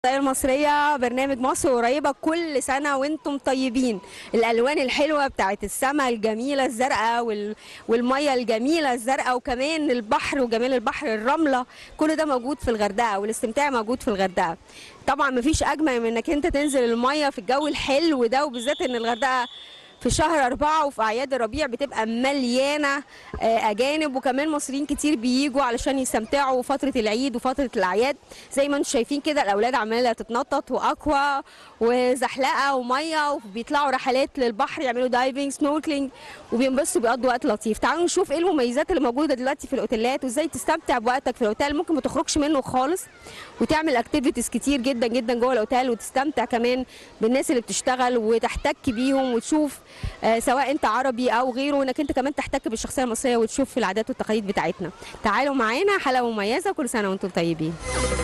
المصرية برنامج مصر قريبة كل سنة وانتم طيبين الألوان الحلوة بتاعت السماء الجميلة الزرقاء وال... والمية الجميلة الزرقاء وكمان البحر وجمال البحر الرملة كل ده موجود في الغردقة والاستمتاع موجود في الغردقة طبعا مفيش أجمل من انك انت تنزل المية في الجو الحلو ده وبالذات ان الغردقة في شهر أربعة وفي أعياد الربيع بتبقى مليانة آه، أجانب وكمان مصريين كتير بيجوا علشان يستمتعوا فترة العيد وفترة الأعياد زي ما انتم شايفين كده الأولاد عمالة تتنطط وأكوا وزحلقة ومية وبيطلعوا رحلات للبحر يعملوا دايفنج سنوركلينج وبينبسطوا بيقضوا وقت لطيف تعالوا نشوف ايه المميزات اللي موجودة دلوقتي في الأوتيلات وازاي تستمتع بوقتك في الأوتيل ممكن ما تخرجش منه خالص وتعمل اكتيفيتيز كتير جدا جدا جوه الأوتيل وتستمتع كمان بالناس اللي بتشتغل وتحتك بيهم وتشوف آه، سواء انت عربي او غيره انك انت كمان تحتك بالشخصيه المصريه وتشوف العادات والتقاليد بتاعتنا تعالوا معانا حلقه مميزه كل سنه وانتم طيبين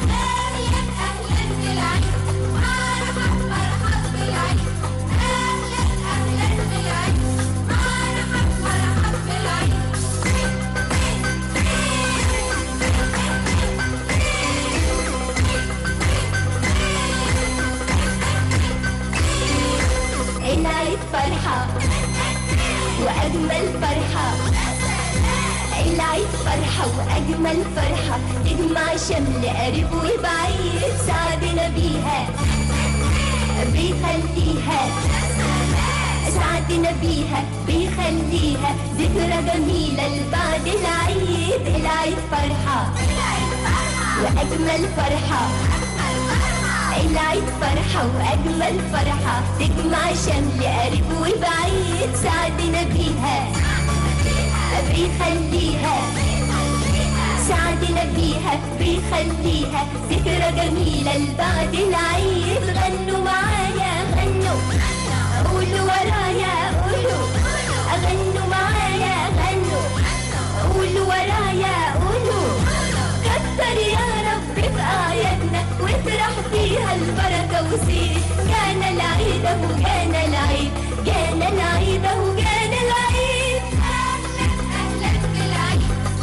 العيد فرحة وأجمل فرحة العيد فرحة وأجمل فرحة تجمع شمل قريب وبعيد سعدنا بيها بيخليها سعدنا بيها بيخليها ذكرى جميلة لبعد العيد العيد فرحة وأجمل فرحة العيد فرحة وأجمل فرحة تجمع شمل قريب وبعيد سعدنا بيها بيخليها سعدنا بيها بيخليها ذكرى جميلة لبعد العيد غنوا معايا غنوا قولوا ورايا قولوا غنوا معايا غنوا قولوا ورايا قولوا كتر يا رب في أعيادنا واطرح فيها البركة وزيد جانا العيد أهو جانا العيد جانا العيد أهو جانا العيد أهلا أهلا بالعيد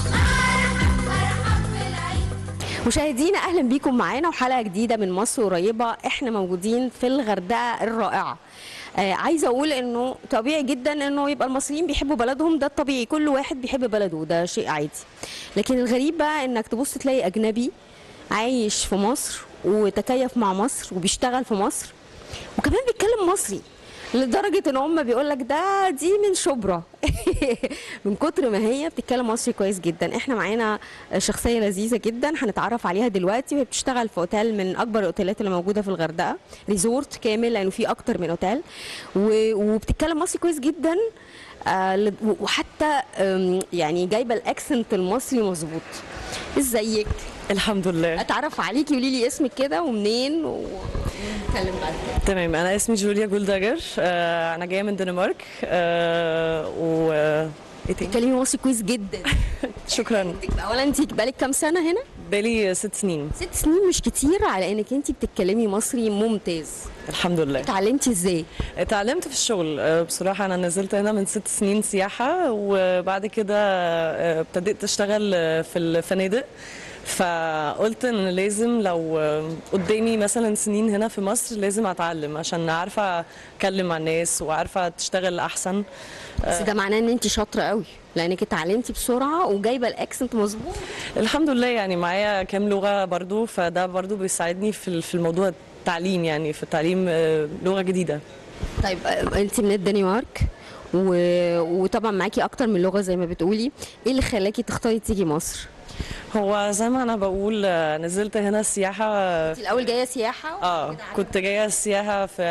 مرحب مرحب بالعيد مشاهدينا اهلا بيكم معانا وحلقه جديده من مصر قريبه احنا موجودين في الغردقه الرائعه آه عايزه اقول انه طبيعي جدا انه يبقى المصريين بيحبوا بلدهم ده الطبيعي كل واحد بيحب بلده ده شيء عادي لكن الغريب بقى انك تبص تلاقي اجنبي عايش في مصر وتكيف مع مصر وبيشتغل في مصر وكمان بيتكلم مصري لدرجة ان هم بيقول لك ده دي من شبرا من كتر ما هي بتتكلم مصري كويس جدا احنا معانا شخصية لذيذة جدا هنتعرف عليها دلوقتي وهي بتشتغل في اوتيل من اكبر الاوتيلات اللي موجودة في الغردقة ريزورت كامل لانه في اكتر من اوتيل و- وبتتكلم مصري كويس جدا آه، لد- وحتى آم، يعني جايبه الاكسنت المصري مظبوط ازيك الحمد لله اتعرف عليكي قولي لي اسمك كده ومنين ونتكلم بعد كده تمام انا اسمي جوليا جولداجر آه انا جايه من الدنمارك آه و ايه تاني بتتكلمي مصري كويس جدا شكرا اولا انت بقالك كام سنه هنا بالي ست سنين ست سنين مش كتير على انك انت بتتكلمي مصري ممتاز الحمد لله اتعلمتي ازاي اتعلمت في الشغل آه، بصراحة أنا نزلت هنا من ست سنين سياحة وبعد كده آه، ابتديت أشتغل آه، في الفنادق فقلت ان لازم لو آه، قدامي مثلا سنين هنا في مصر لازم اتعلم عشان عارفه اتكلم مع الناس وعارفه تشتغل احسن بس ده معناه ان انت شاطره قوي لانك اتعلمتي بسرعه وجايبه الاكسنت مظبوط الحمد لله يعني معايا كام لغة برضو فده برضو بيساعدني في في الموضوع التعليم يعني في التعليم آه، لغة جديدة طيب آه، انت من الدنمارك و... وطبعا معاكي اكتر من لغه زي ما بتقولي ايه اللي خلاكي تختاري تيجي مصر هو زي ما انا بقول آه، نزلت هنا سياحة انت الاول جايه سياحه اه وكده عجبك؟ كنت جاية السياحة في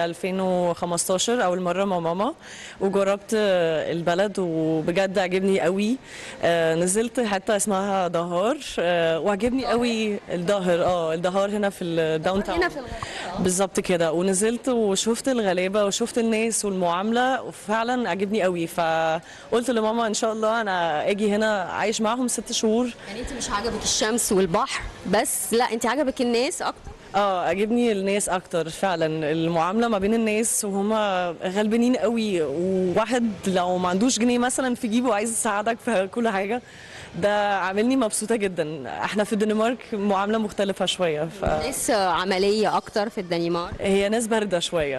2015 أول مرة مع ماما وجربت آه، البلد وبجد عجبني قوي آه، نزلت حتة اسمها دهار آه، وعجبني قوي الدهر اه الدهار هنا في الداون تاون هنا في الغردقه بالظبط كده ونزلت وشفت الغلابه وشفت الناس والمعامله وفعلا عجبني قوي فقلت لماما ان شاء الله انا اجي هنا عايش معاهم ست شهور يعني انت مش عجبك الشمس والبحر بس لا انت عجبك الناس اكتر اه عجبني الناس اكتر فعلا المعامله ما بين الناس وهم غلبانين قوي وواحد لو ما عندوش جنيه مثلا في جيبه عايز يساعدك في كل حاجه ده عاملني مبسوطه جدا احنا في الدنمارك معامله مختلفه شويه ناس عمليه اكتر في الدنمارك فهي ناس بارده شويه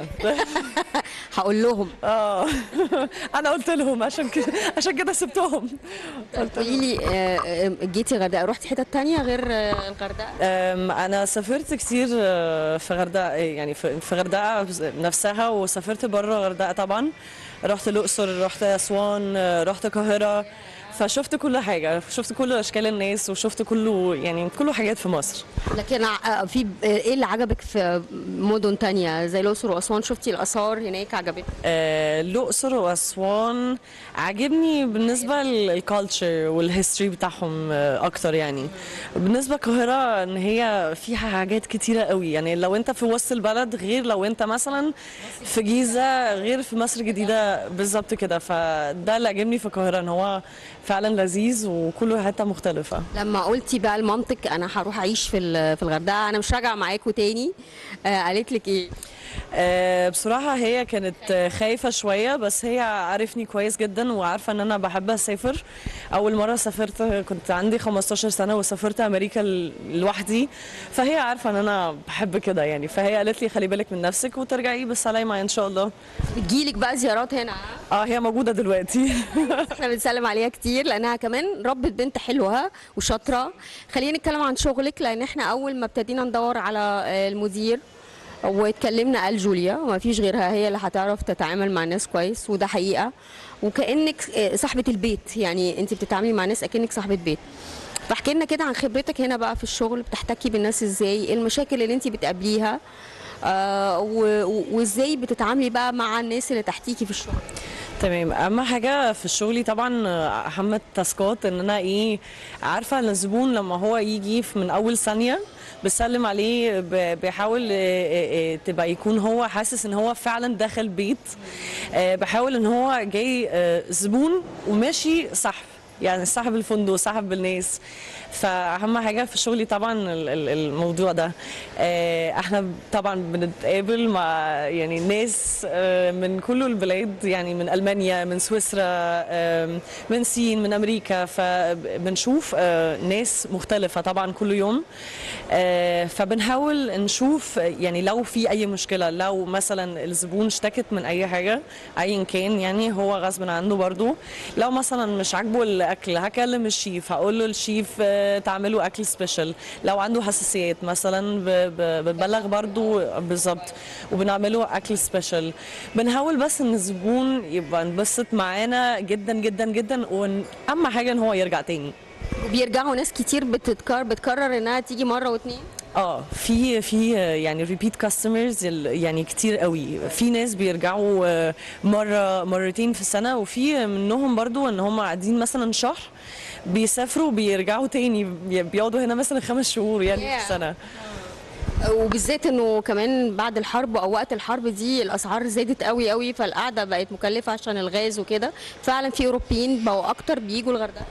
هقول لهم اه انا قلت لهم عشان كده عشان كده سبتهم قولي لي آه، آه، جيتي غردقه رحتي حتت تانية غير آه، الغردقه أم، انا سافرت كتير آه، في غردقه يعني في في غردقه نفسها وسافرت بره غردقه طبعا رحت الاقصر رحت اسوان آه، رحت القاهره فشفت كل حاجه شفت كل اشكال الناس وشفت كله يعني كله حاجات في مصر لكن ع- في ايه اللي عجبك في مدن تانية زي الاقصر واسوان شفتي الاثار هناك عجبتك آه، الأقصر وأسوان عاجبني بالنسبة للكالتشر والهيستوري بتاعهم آه، أكتر يعني بالنسبة القاهرة إن هي فيها حاجات كتيرة قوي يعني لو أنت في وسط البلد غير لو أنت مثلا في جيزة غير في مصر الجديدة بالظبط كده فده اللي عجبني في القاهرة إن هو فعلا لذيذ وكله حتة مختلفة لما قلتي بقى المنطق انا هروح اعيش في ال- في الغردقه انا مش راجعه معاكوا تاني آه قالت لك ايه آه، بصراحة هي كانت آه، خايفة شوية بس هي عارفني كويس جدا وعارفة ان انا بحب اسافر اول مرة سافرت كنت عندي 15 سنة وسافرت امريكا ل- لوحدي فهي عارفة ان انا بحب كده يعني فهي قالت لي خلي بالك من نفسك وترجعي بالسلامة ان شاء الله بتجيلك بقى زيارات هنا اه هي موجودة دلوقتي احنا بنسلم عليها كتير لانها كمان ربة بنت حلوه وشاطره خلينا نتكلم عن شغلك لان احنا اول ما ابتدينا ندور على آه، المدير واتكلمنا قال جوليا وما فيش غيرها هي اللي هتعرف تتعامل مع الناس كويس وده حقيقه وكانك آه، صاحبه البيت يعني انت بتتعاملي مع ناس اكنك صاحبه بيت فاحكي لنا كده عن خبرتك هنا بقى في الشغل بتحتكي بالناس ازاي ايه المشاكل اللي انت بتقابليها آه و- و- وازاي بتتعاملي بقى مع الناس اللي تحتيكي في الشغل تمام اهم حاجه في شغلي طبعا اهم التاسكات ان انا ايه عارفه ان الزبون لما هو يجي في- من اول ثانيه بسلم عليه ب- بيحاول آه، آه، آه، تبقى يكون هو حاسس ان هو فعلا داخل بيت آه، بحاول ان هو جاي آه، زبون وماشي صاحب يعني صاحب الفندق صاحب الناس فاهم حاجه في شغلي طبعا ال- ال- الموضوع ده آه، احنا طبعا بنتقابل مع يعني ناس آه، من كل البلاد يعني من المانيا من سويسرا آم، من الصين من امريكا فبنشوف آه، ناس مختلفه طبعا كل يوم آه، فبنحاول نشوف يعني لو في اي مشكله لو مثلا الزبون اشتكت من اي حاجه ايا كان يعني هو غصب عنه برضو لو مثلا مش عاجبه الاكل هكلم الشيف هقول له الشيف آه، تعملوا اكل سبيشال لو عنده حساسيات مثلا ب- ب- بنبلغ برضو بالظبط وبنعمله اكل سبيشال بنحاول بس ان الزبون يبقى انبسط معانا جدا جدا جدا واهم حاجه ان هو يرجع تاني وبيرجعوا ناس كتير بتتكرر بتكرر انها تيجي مره واتنين اه في في يعني ريبيت كاستمرز يعني كتير قوي في ناس بيرجعوا آه، مره مرتين في السنه وفي منهم برضو ان هم قاعدين مثلا شهر بيسافروا بيرجعوا تاني بي- بيقعدوا هنا مثلا خمس شهور يعني في Yeah. السنه وبالذات انه كمان بعد الحرب او وقت الحرب دي الاسعار زادت قوي قوي فالقعده بقت مكلفه عشان الغاز وكده فعلا في اوروبيين بقوا اكتر بيجوا الغردقه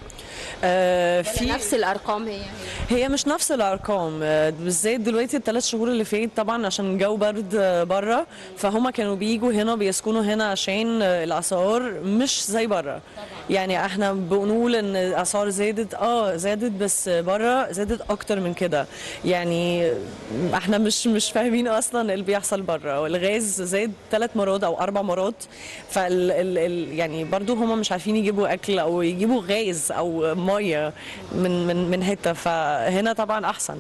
آه في في نفس الارقام هي هي هي مش نفس الارقام آه، بالذات دلوقتي الثلاث شهور اللي فاتت طبعا عشان الجو برد آه، بره فهم كانوا بيجوا هنا بيسكنوا هنا عشان آه، الاسعار مش زي بره يعني احنا بنقول ان الاسعار زادت اه زادت بس بره زادت اكتر من كده يعني احنا مش مش فاهمين اصلا اللي بيحصل بره الغاز زاد ثلاث مرات او اربع مرات فال ال ال يعني برضو هم مش عارفين يجيبوا اكل او يجيبوا غاز او ميه من من من حته فهنا طبعا احسن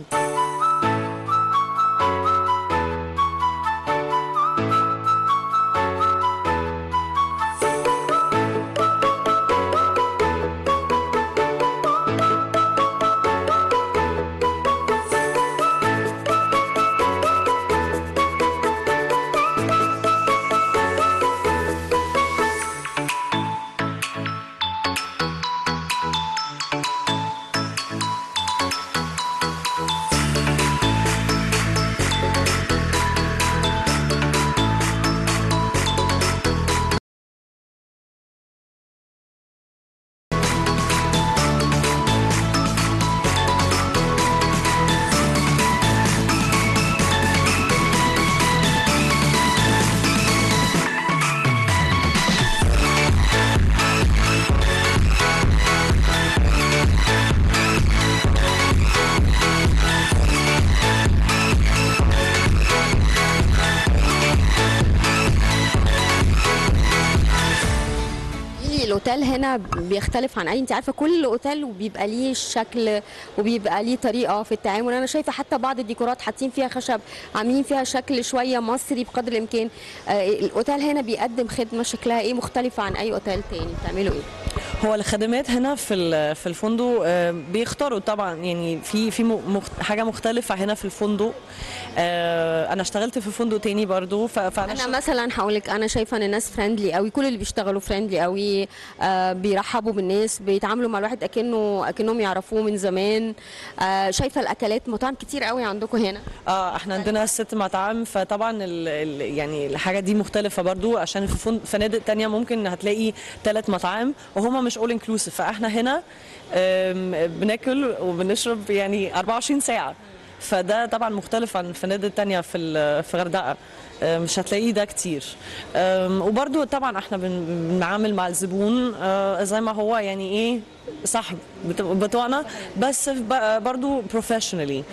الاوتيل هنا بيختلف عن اي انت عارفه كل اوتيل بيبقى ليه شكل وبيبقى ليه طريقه في التعامل انا شايفه حتى بعض الديكورات حاطين فيها خشب عاملين فيها شكل شويه مصري بقدر الامكان آه، الاوتيل هنا بيقدم خدمه شكلها ايه مختلفه عن اي اوتيل تاني بتعملوا ايه هو الخدمات هنا في ال- في الفندق آه، بيختاروا طبعا يعني في في م- مخت- حاجه مختلفه هنا في الفندق آه، انا اشتغلت في فندق تاني برضو ف- فانا انا شفت- مثلا هقول لك انا شايفه ان الناس فريندلي قوي كل اللي بيشتغلوا فريندلي قوي آه بيرحبوا بالناس بيتعاملوا مع الواحد اكنه اكنهم يعرفوه من زمان آه شايفه الاكلات مطاعم كتير قوي عندكم هنا اه احنا عندنا ست مطاعم فطبعا ال ال يعني الحاجه دي مختلفه برضو عشان في فن- فنادق تانية ممكن هتلاقي ثلاث مطاعم وهما مش اول انكلوسيف فاحنا هنا آم، بناكل وبنشرب يعني 24 ساعه فده طبعا مختلف عن فنادق تانية في ال- في غردقه آه، مش هتلاقيه ده كتير آم، وبرضو طبعا احنا بن- بنعامل مع الزبون آه، زي ما هو يعني ايه صاحب بت- بتوعنا بس ب- برضو بروفيشنالي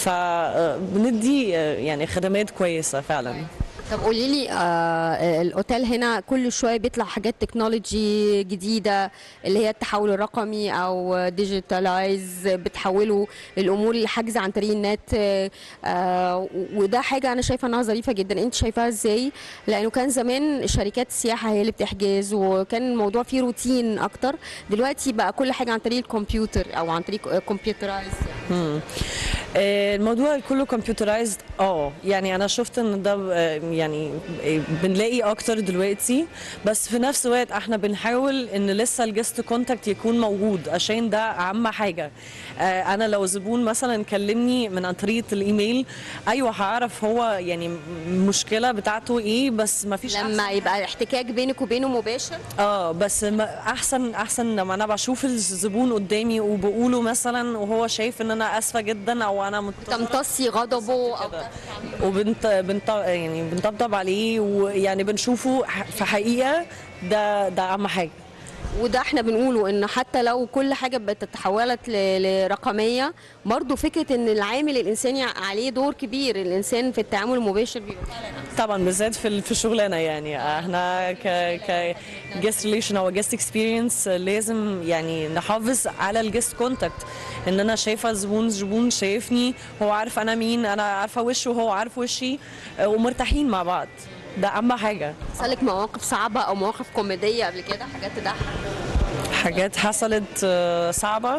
فبندي يعني خدمات كويسه فعلا طب قولي لي آه الاوتيل هنا كل شويه بيطلع حاجات تكنولوجي جديده اللي هي التحول الرقمي او ديجيتالايز بتحولوا الامور الحجز عن طريق النت آه آه وده حاجه انا شايفه انها ظريفه جدا انت شايفاها ازاي لانه كان زمان شركات السياحه هي اللي بتحجز وكان الموضوع فيه روتين اكتر دلوقتي بقى كل حاجه عن طريق الكمبيوتر او عن طريق كمبيوترايز يعني. آه، الموضوع كله كمبيوترايزد اه يعني انا شفت ان ده آه، يعني آه، بنلاقي اكتر دلوقتي بس في نفس الوقت احنا بنحاول ان لسه الجست كونتاكت يكون موجود عشان ده اهم حاجه آه، انا لو زبون مثلا كلمني من عن طريقه الايميل ايوه هعرف هو يعني المشكله بتاعته ايه بس ما فيش لما يبقى احتكاك بينك وبينه مباشر اه بس ما احسن احسن لما انا بشوف الزبون قدامي وبقوله مثلا وهو شايف ان انا اسفه جدا او انا مضطرة تمتصي غضبه او كده. وبنت بنط يعني بنطبطب عليه ويعني بنشوفه ح- في حقيقه ده ده اهم حاجه وده احنا بنقوله ان حتى لو كل حاجه بتتحولت ل- لرقميه برضو فكره ان العامل الانساني عليه دور كبير الانسان في التعامل المباشر بيبقى طبعا بالذات في ال- في شغلنا يعني احنا ك ك جيست ريليشن او جيست اكسبيرينس لازم يعني نحافظ على الجيست كونتاكت ان انا شايفه الزبون زبون شايفني هو عارف انا مين انا عارفه وشه وهو عارف وشي آه، ومرتاحين مع بعض ده اهم حاجه حصلك مواقف صعبه او مواقف كوميديه قبل كده حاجات تضحك حاجات حصلت آه، صعبه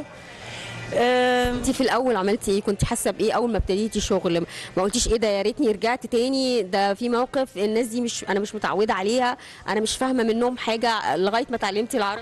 آه، انت في الاول عملتي ايه كنت حاسه بايه اول ما ابتديتي شغل ما قلتيش ايه ده يا ريتني رجعت تاني ده في موقف الناس دي مش انا مش متعوده عليها انا مش فاهمه منهم حاجه لغايه ما اتعلمتي العربي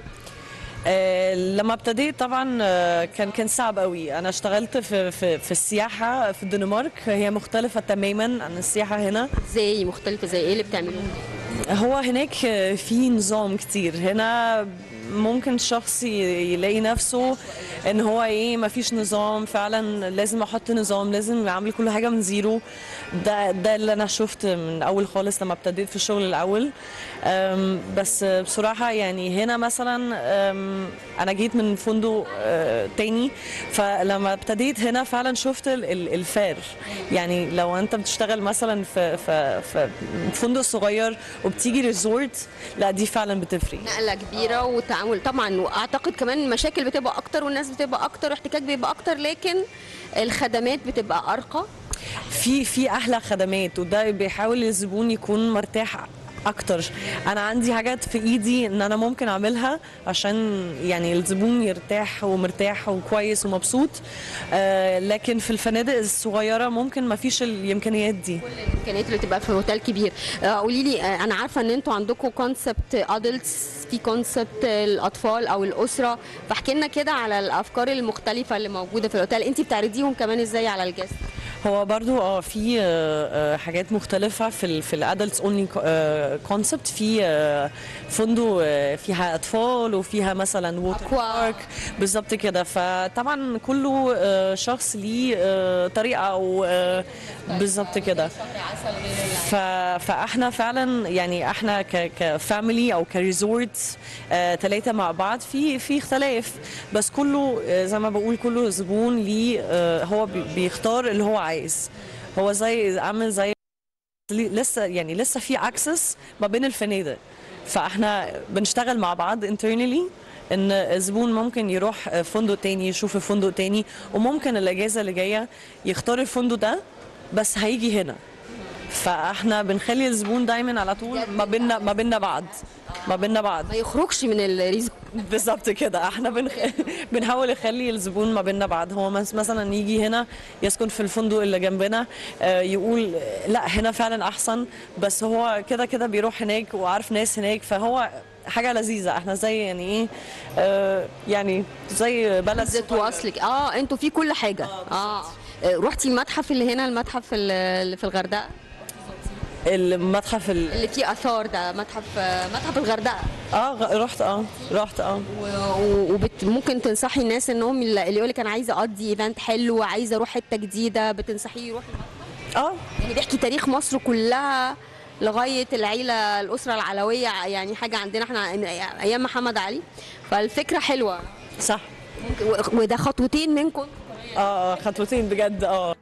آه، لما ابتديت طبعا آه، كان كان صعب قوي انا اشتغلت في في في السياحه في الدنمارك هي مختلفه تماما عن السياحه هنا ازاي مختلفه زي ايه اللي بتعملوه هو هناك آه، في نظام كتير هنا ممكن شخص ي- يلاقي نفسه ان هو ايه ما فيش نظام فعلا لازم احط نظام لازم اعمل كل حاجه من زيرو ده ده اللي انا شفت من اول خالص لما ابتديت في الشغل الاول أم، بس بصراحه يعني هنا مثلا أم، انا جيت من فندق آه، تاني فلما ابتديت هنا فعلا شفت ال- ال- الفرق يعني لو انت بتشتغل مثلا في في في فندق صغير وبتيجي ريزورت لا دي فعلا بتفرق نقله كبيره وتعامل طبعا واعتقد كمان المشاكل بتبقى اكتر والناس بتبقى اكتر واحتكاك بيبقى اكتر لكن الخدمات بتبقى ارقى في في احلى خدمات وده بيحاول الزبون يكون مرتاح اكتر انا عندي حاجات في ايدي ان انا ممكن اعملها عشان يعني الزبون يرتاح ومرتاح وكويس ومبسوط آه لكن في الفنادق الصغيره ممكن ما فيش الامكانيات دي الامكانيات اللي تبقى في هوتيل كبير آه، قولي لي آه، انا عارفه ان انتوا عندكم كونسبت ادلتس في كونسبت الاطفال او الاسره فاحكي لنا كده على الافكار المختلفه اللي موجوده في الاوتيل انت بتعرضيهم كمان ازاي على الجست هو برضو اه في آه، آه، حاجات مختلفة في ال في الادلتس اونلي كونسبت في آه، فندق آه، فيها اطفال وفيها مثلا ووتر Aqua. بارك بالظبط كده فطبعا كله آه، شخص ليه آه، طريقة او آه، بالظبط كده ف... فاحنا فعلا يعني احنا ك... كفاميلي او كريزورت ثلاثه مع بعض في في اختلاف بس كله آه، زي ما بقول كله زبون ليه آه، هو بي- بيختار اللي هو عايز هو زي عامل زي لسه يعني لسه في اكسس ما بين الفنادق فاحنا بنشتغل مع بعض internally ان الزبون ممكن يروح فندق تاني يشوف فندق تاني وممكن الاجازه اللي جايه يختار الفندق ده بس هيجي هنا فاحنا بنخلي الزبون دايما على طول ما بيننا ما بيننا بعض ما بيننا بعض ما يخرجش من الريزو بالظبط كده احنا بنخ... بنحاول نخلي الزبون ما بيننا بعض هو مس- مثلا يجي هنا يسكن في الفندق اللي جنبنا آه، يقول لا هنا فعلا احسن بس هو كده كده بيروح هناك وعارف ناس هناك فهو حاجه لذيذه احنا زي يعني ايه آه، يعني زي بلد زيت واصلك اه انتوا في كل حاجه اه آه، رحتي المتحف اللي هنا المتحف اللي في الغردقه المتحف ال... اللي فيه اثار ده متحف متحف الغردقه اه غ- رحت اه رحت اه وممكن تنصحي الناس انهم اللي يقول لك انا عايزه اقضي ايفنت حلو عايزه اروح حته جديده بتنصحيه يروح المتحف اه يعني بيحكي تاريخ مصر كلها لغايه العيله الاسره العلويه يعني حاجه عندنا احنا ايام محمد علي فالفكره حلوه صح ممكن وده خطوتين منكم اه آه، خطوتين بجد اه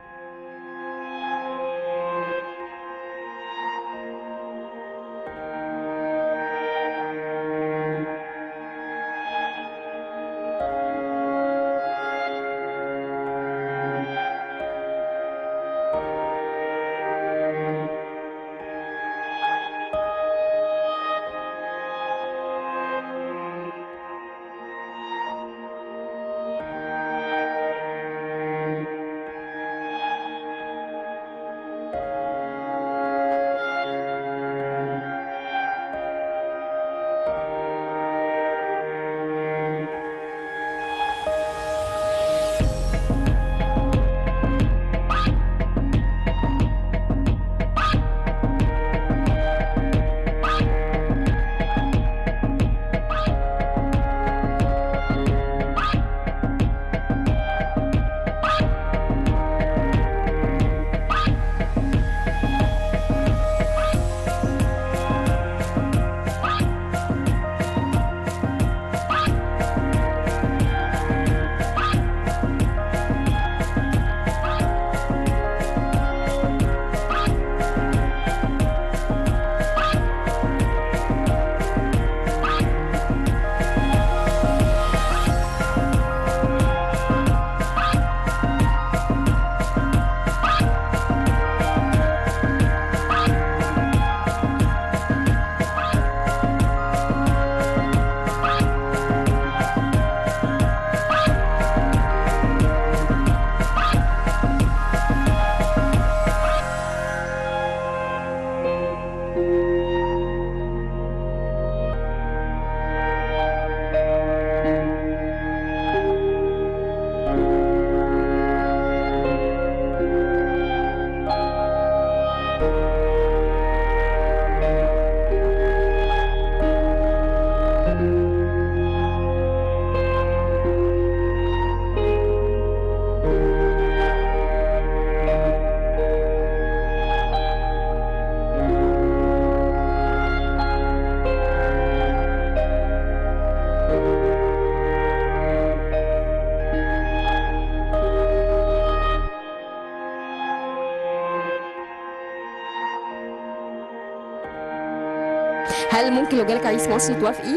هل ممكن لو جالك عريس مصري توافقي؟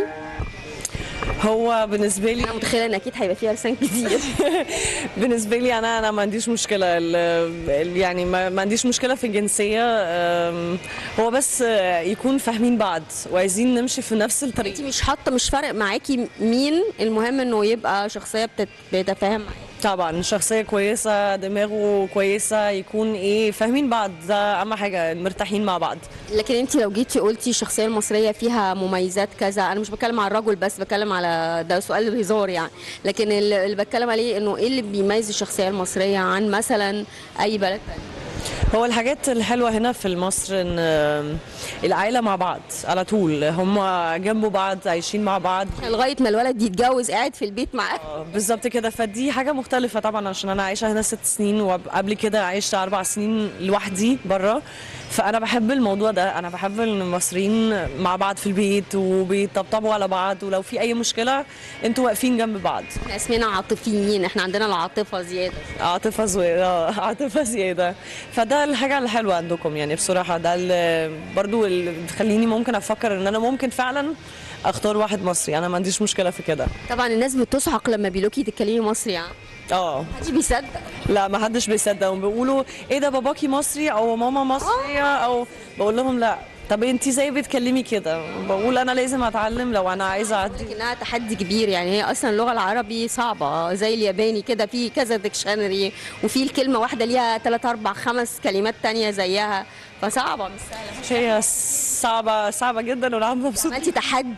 هو بالنسبه لي انا متخيله ان اكيد هيبقى فيها لسان كتير بالنسبه لي انا انا ما عنديش مشكله ال- ال- يعني ما ما عنديش مشكله في الجنسيه أم، هو بس يكون فاهمين بعض وعايزين نمشي في نفس الطريق انت مش حاطه مش فارق معاكي مين المهم انه يبقى شخصيه بتت- بتتفاهم معاكي طبعا شخصيه كويسه دماغه كويسه يكون ايه فاهمين بعض ده اهم حاجه مرتاحين مع بعض لكن انت لو جيتي قلتي الشخصيه المصريه فيها مميزات كذا انا مش بتكلم على الرجل بس بتكلم على ده سؤال هزار يعني لكن اللي اللي بتكلم عليه انه ايه اللي بيميز الشخصيه المصريه عن مثلا اي بلد تاني هو الحاجات الحلوه هنا في مصر ان آم، العائله مع بعض على طول هم جنب بعض عايشين مع بعض لغايه ما الولد يتجوز قاعد في البيت معاه بالظبط كده فدي حاجه مختلفه طبعا عشان انا عايشه هنا ست سنين وقبل كده عشت اربع سنين لوحدي بره فانا بحب الموضوع ده انا بحب ان المصريين مع بعض في البيت وبيطبطبوا على بعض ولو في اي مشكله انتوا واقفين جنب بعض احنا اسمنا عاطفيين احنا عندنا العاطفه زياده عاطفه زويرة عاطفه زياده فده الحاجه الحلوه عندكم يعني بصراحه ده اللي برضو اللي بتخليني ممكن افكر ان انا ممكن فعلا اختار واحد مصري انا ما عنديش مشكله في كده طبعا الناس بتصحق لما بيقولوكي تتكلمي مصري يعني اه محدش بيصدق لا ما حدش بيصدق وبيقولوا ايه ده باباكي مصري او ماما مصريه او بقول لهم لا طب انت زي بتكلمي كده بقول انا لازم اتعلم لو انا عايزه اعدي انها تحدي كبير يعني هي اصلا اللغه العربي صعبه زي الياباني كده في كذا ديكشنري وفي الكلمه واحده ليها 3 4 5 كلمات تانية زيها فصعبه مش سهله هي صعبه صعبه جدا وانا مبسوطه عملتي تحدي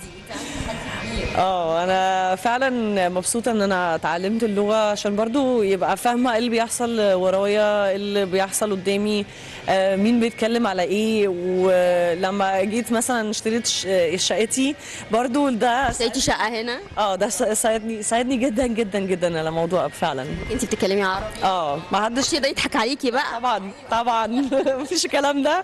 اه انا فعلا مبسوطه ان انا اتعلمت اللغه عشان برضو يبقى فاهمه ايه اللي بيحصل ورايا ايه اللي بيحصل قدامي آه، مين بيتكلم على ايه ولما جيت مثلا اشتريت ش- شقتي برضو ده لقيتي شقه هنا اه ده س- ساعدني ساعدني جدا جدا جدا على الموضوع فعلا انت بتتكلمي عربي اه ما حدش مش ده يضحك عليكي بقى طبعا طبعا مفيش الكلام ده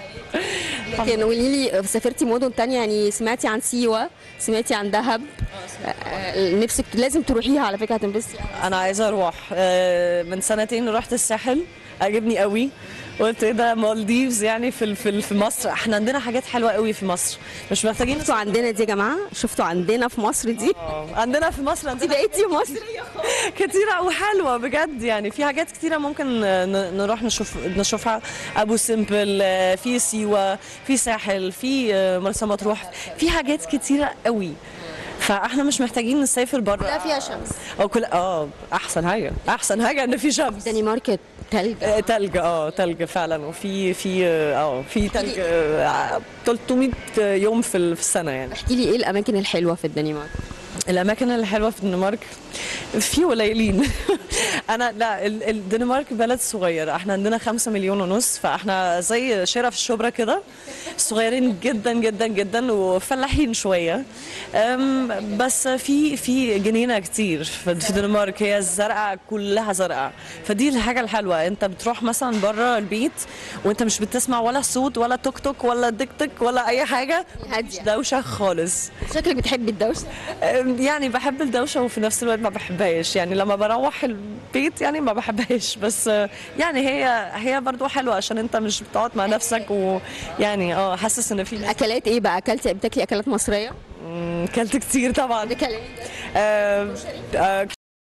لكن قولي لي سافرتي مدن تانية يعني سمعتي عن سيوه سمعتي عن دهب آه، نفسك لازم تروحيها على فكره هتنبسطي انا عايزه اروح آه، من سنتين رحت الساحل عجبني قوي قلت ايه ده مالديفز يعني في ال- في ال- في مصر احنا عندنا حاجات حلوه قوي في مصر مش محتاجين شفتوا عندنا دي يا جماعه شفتوا عندنا في مصر دي آه، عندنا في مصر انت عندنا بقيتي مصريه كتيرة وحلوة بجد يعني في حاجات كتيرة ممكن ن- نروح نشوف نشوفها أبو سمبل آه، في سيوة في ساحل في آه، مرسى مطروح في حاجات كتيرة قوي فاحنا مش محتاجين نسافر لا بره فيها شمس او كل اه احسن حاجه احسن حاجه ان في شمس دنمارك تلج آه، تلج اه تلج فعلا وفي في اه في تلج آه، 300 يوم في ال- في السنه يعني احكي لي ايه الاماكن الحلوه في الدنمارك الاماكن الحلوه في الدنمارك في قليلين انا لا ال- الدنمارك بلد صغير احنا عندنا خمسة مليون ونص فاحنا زي شارع في الشبرا كده صغيرين جدا جدا جدا وفلاحين شويه أم، بس في في جنينه كتير في في الدنمارك هي الزرقاء كلها زرقاء فدي الحاجه الحلوه انت بتروح مثلا بره البيت وانت مش بتسمع ولا صوت ولا توك توك ولا ديك تك ولا اي حاجه هادية. مش دوشه خالص شكلك بتحبي الدوشه يعني بحب الدوشه وفي نفس الوقت ما بحبهاش يعني لما بروح البيت يعني ما بحبهاش بس يعني هي هي برضو حلوه عشان انت مش بتقعد مع نفسك ويعني اه حاسس ان في ناس اكلات ايه بقى اكلتي بتاكلي اكلات مصريه مم، كلت كتير طبعا بكلمي آه، آه،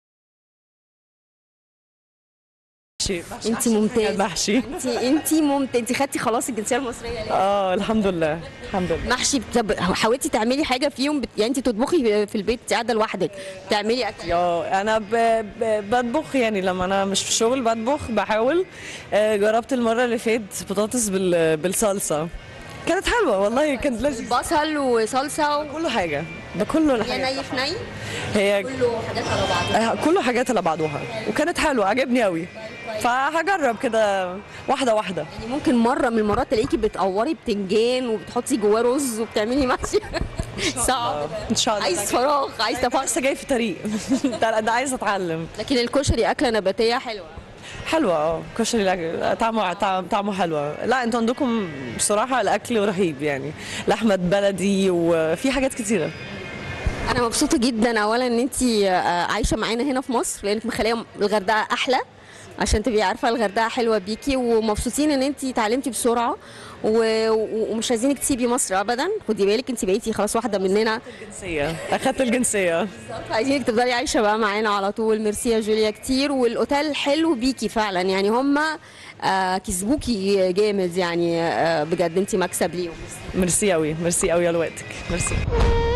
محشي محشي انت ممتازه محشي انت انت ممتازه انت خدتي خلاص الجنسيه المصريه ليه؟ اه الحمد لله الحمد لله محشي طب حاولتي تعملي حاجه فيهم بت... يعني انت تطبخي في البيت انت قاعده لوحدك تعملي اكل يا انا ب... ب... بطبخ يعني لما انا مش في الشغل بطبخ بحاول آه، جربت المره اللي فاتت بطاطس بال... بالصلصه كانت حلوه والله كانت لذيذه بصل وصلصه و... كل حاجه ده كله يا الحاجات ني في ني هي كله حاجات على بعضها آه، كله حاجات على بعضها وكانت حلوه عجبني قوي فهجرب كده واحده واحده يعني ممكن مره من المرات تلاقيكي بتقوري بتنجان وبتحطي جواه رز وبتعملي محشي صعب ان شاء الله عايز فراغ عايز تفاصيل لسه جاي في طريق ده ده عايزه اتعلم لكن الكشري اكله نباتيه حلوه حلوة اه كشري لا- طعمه طعم- طعمه حلوة لا انتوا عندكم بصراحة الأكل رهيب يعني لحمة بلدي وفي حاجات كتيرة انا مبسوطه جدا اولا ان انت عايشه معانا هنا في مصر لانك مخليه الغردقه احلى عشان تبقي عارفه الغردقه حلوه بيكي ومبسوطين ان انت اتعلمتي بسرعه و... و- ومش عايزينك تسيبي مصر ابدا خدي بالك انت بقيتي خلاص واحده مننا الجنسية أخدت الجنسية عايزينك تفضلي عايشه بقى معانا على طول ميرسي يا جوليا كتير والاوتيل حلو بيكي فعلا يعني هم آه كسبوكي جامد يعني آه بجد انت مكسب ليهم ميرسي أوي ميرسي أوي على وقتك ميرسي